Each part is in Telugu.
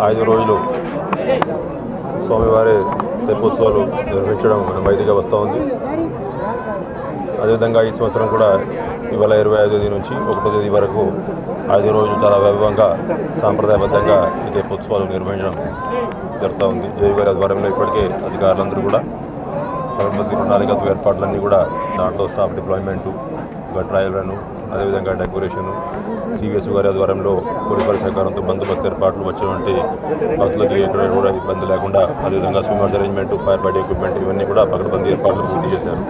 ఐదు రోజులు స్వామివారి తెప్పోత్సవాలు నిర్వహించడం వైదిగా వస్తూ ఉంది అదేవిధంగా ఈ సంవత్సరం కూడా ఇవాళ ఇరవై ఐదో తేదీ నుంచి ఒకటో తేదీ వరకు ఐదు రోజులు చాలా వైభవంగా సాంప్రదాయబద్ధంగా ఈ తెప్పోత్సవాలు నిర్వహించడం జరుగుతూ ఉంది జేవి గారి ఆధ్వర్యంలో ఇప్పటికే అధికారులందరూ కూడా ప్రభుత్వ ప్రణాళికతో ఏర్పాట్లన్నీ కూడా దాంట్లో స్టాఫ్ డిప్లాయ్మెంటు ఇంకా ట్రయల్ రన్ అదేవిధంగా డెకరేషన్ సివిఎస్ గారి ఆధ్వర్యంలో పోలీసు సహకారంతో బందోబస్తు ఏర్పాట్లు వచ్చినటువంటి భక్తులకి ఎక్కడ కూడా ఇబ్బంది లేకుండా అదేవిధంగా swimmers arrangement fire fight equipment ఇవన్నీ కూడా పకడ్బందీ ఏర్పాట్లు పూర్తి చేశారు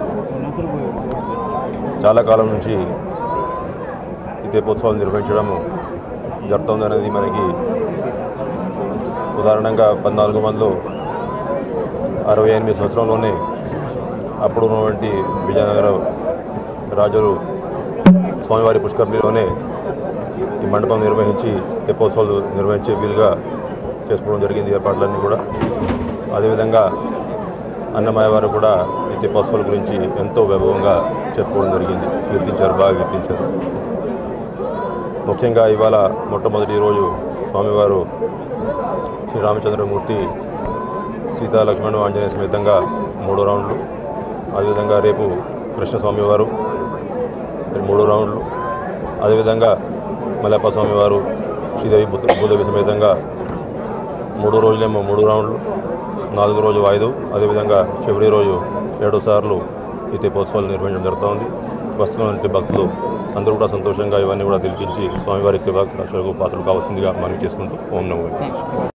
చాలా కాలం నుంచి ఈ తెప్పోత్సవాలు నిర్వహించడం జరుగుతుంది అనేది మనకి ఉదాహరణంగా పద్నాలుగు మందిలో అరవై ఎనిమిది సంవత్సరంలోనే అప్పుడు ఉన్నటువంటి విజయనగర రాజులు స్వామివారి పుష్కరిణిలోనే ఈ మండపం నిర్వహించి తెప్పోత్సవాలు నిర్వహించే వీలుగా చేసుకోవడం జరిగింది ఏర్పాట్లన్నీ కూడా అదేవిధంగా అన్నమయ్య వారు కూడా ఈ తెప్పోత్సవాల గురించి ఎంతో వైభవంగా చెప్పుకోవడం జరిగింది కీర్తించారు బాగా కీర్తించారు ముఖ్యంగా ఇవాళ మొట్టమొదటి రోజు స్వామివారు శ్రీరామచంద్రమూర్తి సీతా లక్ష్మణు ఆంజనేయ సమేతంగా మూడు రౌండ్లు అదేవిధంగా రేపు కృష్ణస్వామి వారు రేపు మూడు రౌండ్లు అదేవిధంగా మలయప్ప స్వామి వారు శ్రీదేవి భూ- భూదేవి సమేతంగా మూడు రోజులేమో మూడు రౌండ్లు నాలుగు రోజు వాయిదు అదేవిధంగా చివరి రోజు ఏడు సార్లు ఈ తెప్పోత్సవాలు నిర్వహించడం జరుగుతోంది వస్తున్నటువంటి భక్తులు అందరూ కూడా సంతోషంగా ఇవన్నీ కూడా తిలకించి స్వామివారి కృపా కటాక్షాలకు పాత్రలు కావాల్సిందిగా మనవి చేసుకుంటూ ఓం నమో వెంకటేశ్వరాయ.